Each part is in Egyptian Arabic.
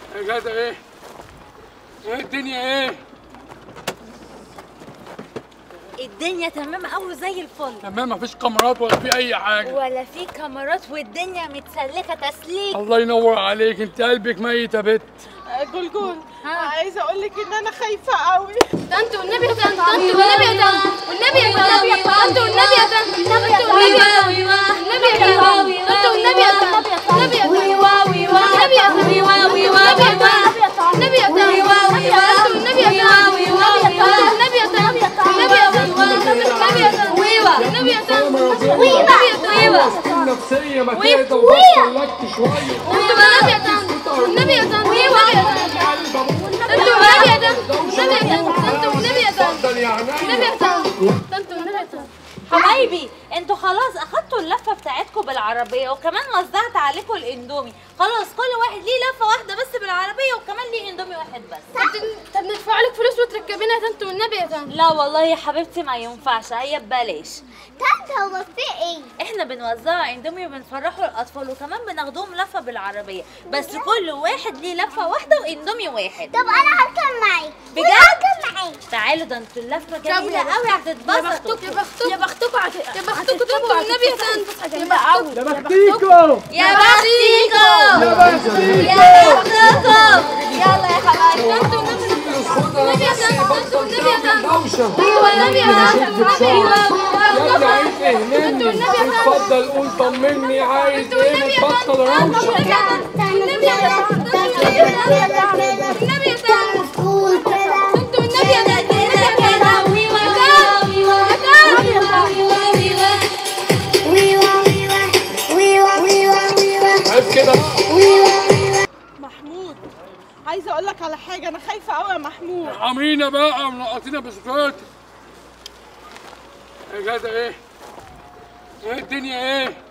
يا جدع ايه؟ ايه الدنيا ايه؟ الدنيا تمام قوي زي الفل تمام مفيش كاميرات ولا في اي حاجه ولا في كاميرات والدنيا متسلكه تسليك الله ينور عليك انت قلبك ميت يا بت جلجول ها. عايزه اقول لك ان انا خايفه قوي طنط والنبي يا طنط طنط والنبي يا طنط والنبي يا طنط طنط والنبي يا طنط طنط والنبي يا طنط النبي يا طنط طنط والنبي يا طنط النبي يا طنط النبي يا طنط النبي يا طنط النبي يا طنط النبي يا طنط والنبي يا طنط النبي يا طنط النبي يا طنط النبي يا طنط النبي يا طنط ويوا النبي يا طنط ويوا ويوا نفسيه ما ويوا. تهدى وبطلت شويه انتوا والنبي يا طنط والنبي يا طنط ويوا انتوا والنبي يا طنط النبي يا طنط انتوا والنبي يا طنط اتفضل يا عينيا النبي يا طنط طنط والنبي يا طنط حبايبي انتوا خلاص اخدتوا اللفه بتاعتكم بالعربيه وكمان وزعت عليكم الاندومي خلاص كل واحد ليه لفه واحده بس بالعربيه وكمان ليه اندومي واحد بس طب طب ندفع لك فلوس وتركبينا يا طنط والنبي يا طنط لا والله يا حبيبتي ما ينفعش هي ببلاش تانت هو في ايه؟ احنا بنوزع اندومي وبنفرحوا الاطفال وكمان بناخدهم لفه بالعربيه بس كل واحد ليه لفه واحده واندومي واحد طب انا هركب معاك بجد؟ هركب معاك تعالوا ده انتوا اللفه يا جميله قوي يا هتتبسطوا بختكم يا بختكم يا بختكم يا بختكم طنط والنبي يا طنط يا بختكم يا بختيكو يا بختيكم يا بختيكو يا بختكم يلا يا حبايبي طنط والنبي يا طنط والنبي يا طنط دوشه والنبي يا طنط يا ابني عايز ايه نمني اتفضل قول طمني عايز ايه بطل روشه النبي يا طنط النبي يا طنط النبي يا طنط قول كده طنط والنبي يا طنط كده كده ويوا ويوا ويوا ويوا ويوا عارف كده محمود عايزه اقول لك على حاجه انا خايفه قوي يا محمود عاملين بقى منقطين بسكوت يا جدع ايه؟ ايه الدنيا ايه؟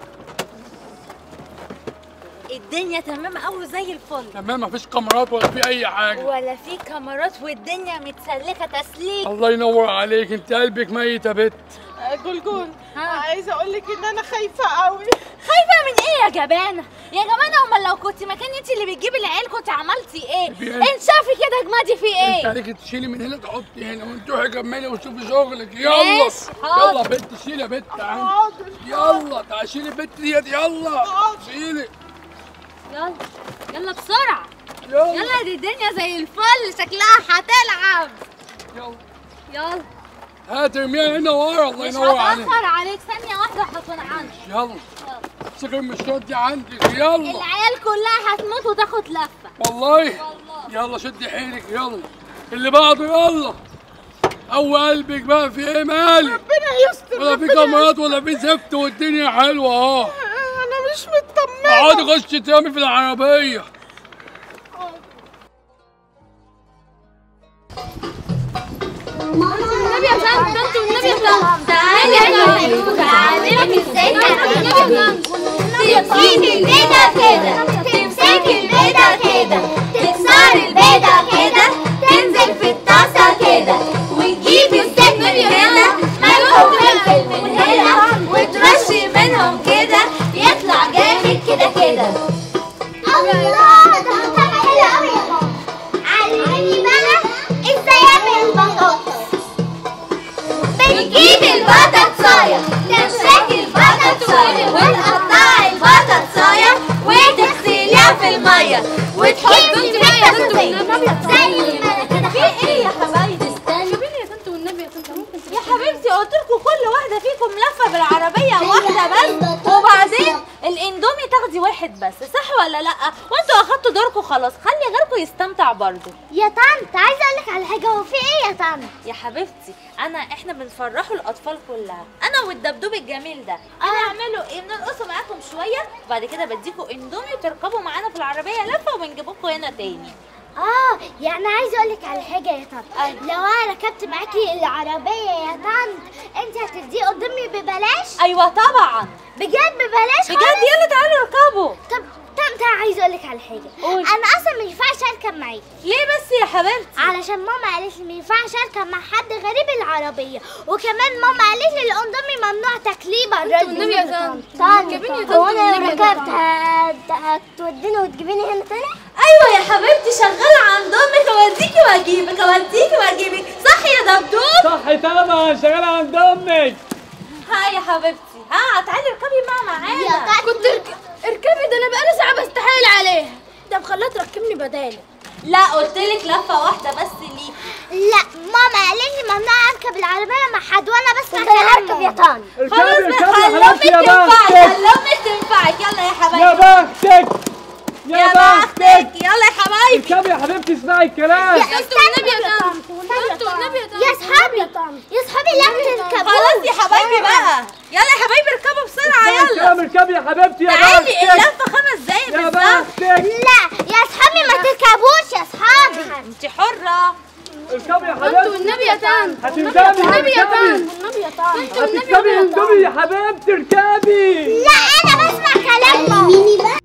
الدنيا تمام قوي زي الفل تمام مفيش كاميرات ولا في اي حاجه ولا في كاميرات والدنيا متسلكه تسليك الله ينور عليك انت قلبك ميت يا بت جلجول ها. عايزه اقول لك ان انا خايفه قوي خايفه من ايه يا جبانه يا جبانه امال لو كنت مكاني انت اللي بتجيبي العيال كنت عملتي ايه في إيه؟ انت شافي كده جمادي في انت ايه عليك تشيلي من هنا تحطي هنا وانت روحي كملي وشوفي شغلك يلا ماشي، حاضر. يلا بنت شيلي يا بنت تعالي حاضر يلا تعالي شيلي البنت ديت يلا شيلي يلا يلا بسرعه يلا يلا دي الدنيا زي الفل شكلها هتلعب يلا يلا هات ارميها هنا ورا الله مش ينور عليك هتأخر عليك ثانية واحدة هكون عندي يلا امسكي المشكلة دي عندك يلا العيال كلها هتموت وتاخد لفة والله يلا شدي حيلك يلا اللي بعده يلا او قلبك بقى في ايه مالك ربنا يستر ولا في ربنا كاميرات ولا في زفت والدنيا حلوه اهو انا مش مطمنه اقعدي خش تنامي في العربيه النبي يا طنط طنط والنبي يا طنط تعالي يا تعلمك ازاي النبي يا طنط تمسكي البيضة كده تمسكي البيضة كده تكسري البيضة كده تنزل في الطاسة كده وتجيبي الزيت من هنا ملح وفلفل من هنا وترشي منهم كده يطلع جامد كده كده الله ده طعمه حلو قوي يا ماما علميني بقى ازاي اعمل البطاطس بنجيب البطاطساية تمسكي البطاطساية وتقطعي البطاطساية وتغسليها في المية وتحطي بنت في بقى يا طنط زي والنبي يا طنط زي ما انا كده في ايه يا حبايبي استني شوفيني يا طنط والنبي يا طنط ممكن يا حبيبتي قلت لكم كل واحدة فيكم لفة بالعربية واحدة بس وبعدين الاندومي تاخدي واحد بس صح ولا لا وانتوا اخدتوا دوركم خلاص خلي غيركم يستمتع برضه يا طنط عايزه اقول لك على حاجه هو في ايه يا طنط يا حبيبتي انا احنا بنفرحوا الاطفال كلها انا والدبدوب الجميل ده هنعمله ايه بنرقصوا معاكم شويه وبعد كده بديكوا اندومي وتركبوا معانا في العربيه لفه وبنجيبكم هنا تاني اه يعني عايزه اقول لك على حاجه يا طنط لو انا ركبت معاكي العربيه يا طنط انت هتديه قدامي ببلاش ايوه طبعا بجد ببلاش بجد خالص؟ يلا تعالوا اركبوا طب طنط انا عايزه اقول لك على حاجه قولي. انا اصلا ما ينفعش اركب معاكي ليه بس يا حبيبتي علشان ماما قالت لي ما ينفعش اركب مع حد غريب العربيه وكمان ماما قالت لي الاندومي ممنوع تاكليه بره والنبي يا طنط. طنط جيبيني يا طنط هو انا والنبي لو يا ركبت هت- هتوديني وتجيبيني هنا تاني ايوه ايوه يا حبيبتي شغاله عند امك اوديكي واجيبك اوديكي واجيبك صح يا دبدوب صح طبعا شغال عند امك ها يا حبيبتي ها تعالي اركبي بقى معانا كنت ارك- اركبي ده انا بقالي ساعه بستحايل عليها ده مخليها تركبني بدالي لا قلت لك لفه واحده بس ليكي لا ماما قال لي ممنوع اركب العربيه مع حد وانا بسمع كلام اركب يا طن خلاص اركبي بقى اركبي يا خلي حبيبتي امك يا تنفعك بختك خلي امك تنفعك يلا يا يا حبايبي بختك يا يا بختك بختك يلا يا حبايبي اركبي يا حبيبتي اسمعي الكلام انتوا والنبي يا طنط انتوا والنبي يا طنط يا اصحابي يا اصحابي لا تركبوا خلاص يا حبايبي بقى يلا يا حبايبي اركبوا بسرعه اسمعي يلا الكلام اركبي يا حبيبتي يا تعالي بختك اللفه خمس دقايق يا بالظبط بختك لا يا اصحابي ما تركبوش يا اصحابي انت حره اركبي يا انتوا حبيبتي والنبي يا طنط هتندمي والنبي يا هتندمي طنط والنبي يا طنط انتوا والنبي هتكسبي يا طنط اندومي يا حبيبتي اركبي لا انا بسمع كلام ماما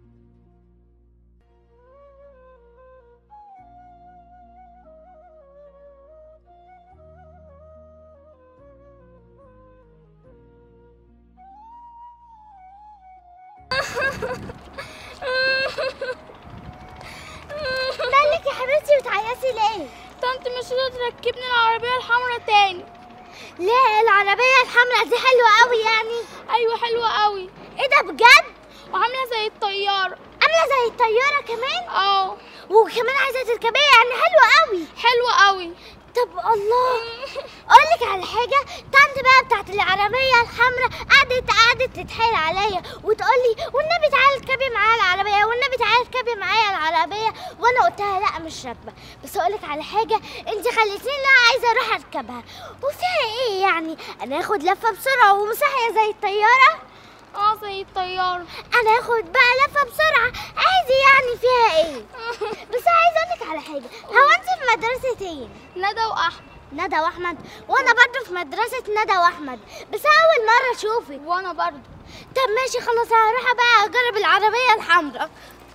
مالك يا حبيبتي بتعيطي ليه؟ طنط مش هتركبني العربيه الحمراء تاني ليه العربية الحمراء دي حلوة قوي يعني ايوه حلوه قوي ايه ده بجد؟ وعامله زي الطياره عاملة زي الطيارة كمان اه وكمان عايزة تركبيها يعني حلوة قوي حلوه قوي طب الله اقول لك على حاجة طنط بقى بتاعت العربية الحمراء قعدت قعدت تتحايل عليا وتقول لي والنبي تعالي اركبي معايا العربية والنبي تعالي اركبي معايا العربية وانا قلت لها لا مش راكبة بس اقول لك على حاجة انت خليتيني لا عايزة اروح اركبها وفيها ايه يعني انا اخد لفة بسرعة ومساحية زي الطيارة اه زي الطياره انا اخد بقى لفة بسرعة عادي يعني فيها ايه بس عايزة اقول لك على حاجة هو انت في مدرسة ايه ندى واحمد ندى واحمد وانا برضو في مدرسة ندى واحمد بس اول مرة اشوفك وانا برضه طب ماشي خلاص هروح بقى اجرب العربية الحمراء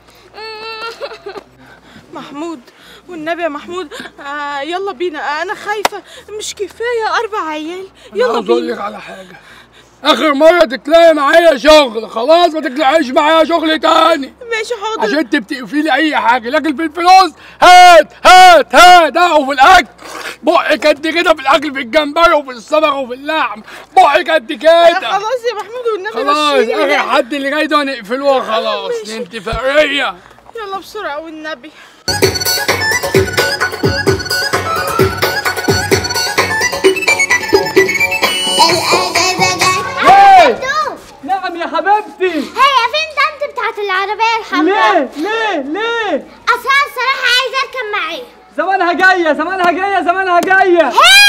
محمود والنبي يا محمود آه يلا بينا انا خايفه مش كفايه اربع عيال انا يلا عاوز اقول بينا لك على حاجه اخر مره تتلاقي معايا شغل خلاص ما تطلعيش معايا شغل تاني ماشي حاضر عشان انت بتقفلي اي حاجه لكن في الفلوس هات هات هات اه وفي الاكل بقك قد كده في الاكل في الجمبري وفي السمك وفي اللحم بقك قد كده خلاص يا محمود والنبي خلاص مشيني. اخر حد اللي جاي ده هنقفلوها خلاص ماشي. انت فقريه يلا بسرعه والنبي الاجازة جت هاي دوف نعم يا حبيبتي هي فين طنط بتاعت العربية الحمراء ليه ليه ليه اصلا الصراحة عايزة اركب معاها زمانها جايه زمانها جايه زمانها جايه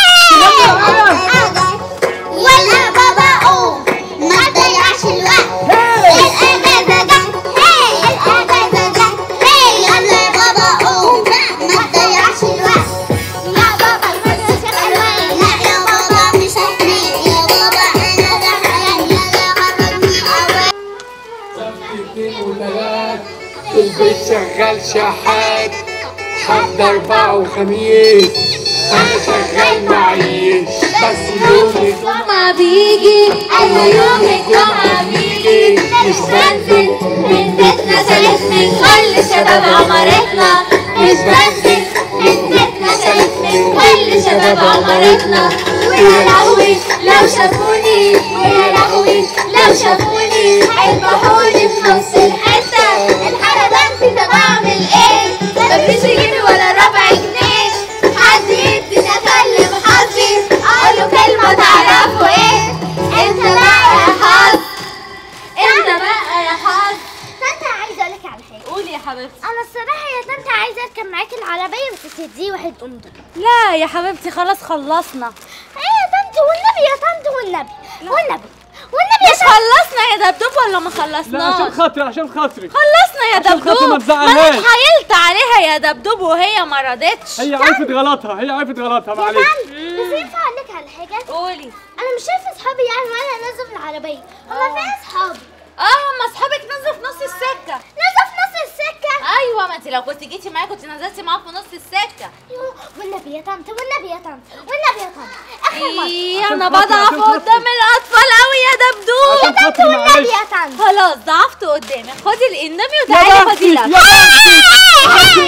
ولا بابا قوم ما تضيعش الوقت الاجازة جت هي الاجازة جت هي يلا يا بابا قوم ما تضيعش الوقت يا بابا المدرسة الوان لا يا بابا مش هتنام يا بابا انا زهقان يلا خرجني اول اتنين وتلات البيت شغال شحات حد أربعة وخميس أنا شغال معيش بس يوم الجمعة بيجي أيوة يوم الجمعة بيجي مش بنزل من بيتنا سالك من كل شباب عمارتنا مش بنزل من بيتنا سالك من كل شباب عمارتنا ويا لهوي لو شافوني ويا لهوي لو شافوني هيذبحوني في نص الحتة الحالة ده انت طب اعمل ايه؟ مفيش جنيه ولا ربع جنيه حد يديني اكلم حظي اقول له كلمة تعرفوا ايه؟ انت بقى يا حظ انت بقى يا حظ طنط عايزة اقول لك على حاجة قولي يا حبيبتي انا الصراحة يا طنط عايزة اركب معاكي العربية بس تديه واحد قمدر لا يا حبيبتي خلاص خلصنا ايه يا طنط والنبي يا طنط والنبي والنبي والنبي يا مش طنط خلصنا يا دبدوب ولا ما لا عشان خلصناش خاطري عشان خاطري خلصنا يا عشان خاطر ما دبدوب ما انا تزعلهاش. اتحايلت عليها يا دبدوب وهي ما رضتش هي عرفت غلطها هي عرفت غلطها يا معلش طنط بس ينفع اقول لك على حاجة قولي انا مش شايفة اصحابي يعني وانا نازلة في العربية هما فين اصحابي؟ اه ما اصحابك نزلوا في نص السكه نازلة في نص السكة ايوه ما انت لو كنت جيتي معايا كنت نزلتي معاهم في نص السكه يوه، والنبي يا طنط والنبي يا طنط والنبي يا طنط اخر مرة ايه عشان انا خاطري، بضعف عشان خاطري. قدام الاطفال قوي يا دبدوب عشان خاطري والنبي معلش يا طنط خلاص ضعفت قدامك خدي الاندومي يا وتعالي بختك خدي يا لك بختك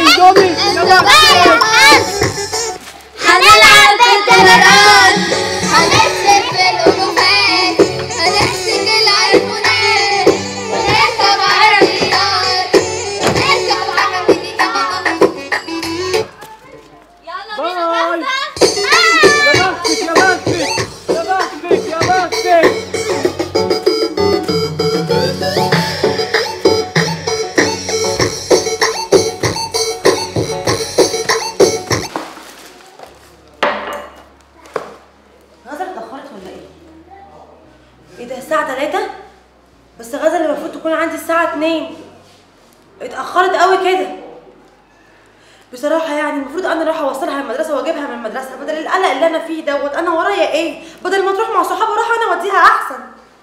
قوي كده بصراحة يعني المفروض أنا أروح أوصلها المدرسة وأجيبها من المدرسة بدل القلق اللي أنا فيه دوت أنا ورايا إيه؟ بدل ما تروح مع صحابها أروح أنا أوديها أحسن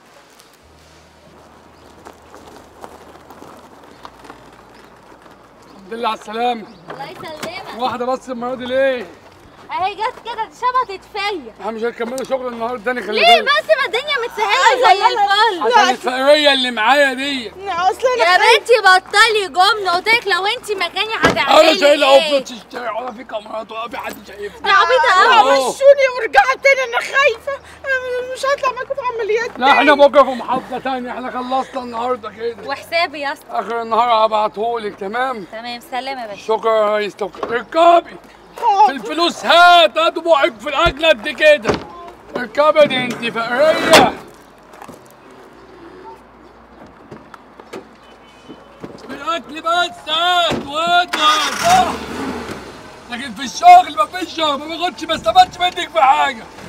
الحمد لله على السلامة الله يسلمك واحدة بس المرة دي ليه؟ اهي جت كده دي شبطت فيا احنا مش هنكملوا شغل النهارده تاني خلي ليه بالك بس ما الدنيا متسهله زي الفل عشان الفقرية اللي معايا دي أصل أنا يا بنتي بطلي جمله قلت لك لو انت مكاني انا هتعملي شايلة ايه قفلة الشارع ولا في كاميرات ولا في حد شايفني يا عبيطه أهو. قوي مشوني ورجعت تاني أنا خايفة أنا مش هطلع معاكم في عمليات لا احنا بكره في محافظة تانية احنا خلصنا النهارده كده وحسابي يا اسطى اخر النهار هبعتهولك تمام تمام سلام يا باشا شكرا يا ريس توك- اركبي في الفلوس هات هات بقك في الاكل قد كده اركبي دي انت فقرية في الاكل بس هات وادي لكن في الشغل مفيش شغل ما باخدش ما استفدش منك في حاجة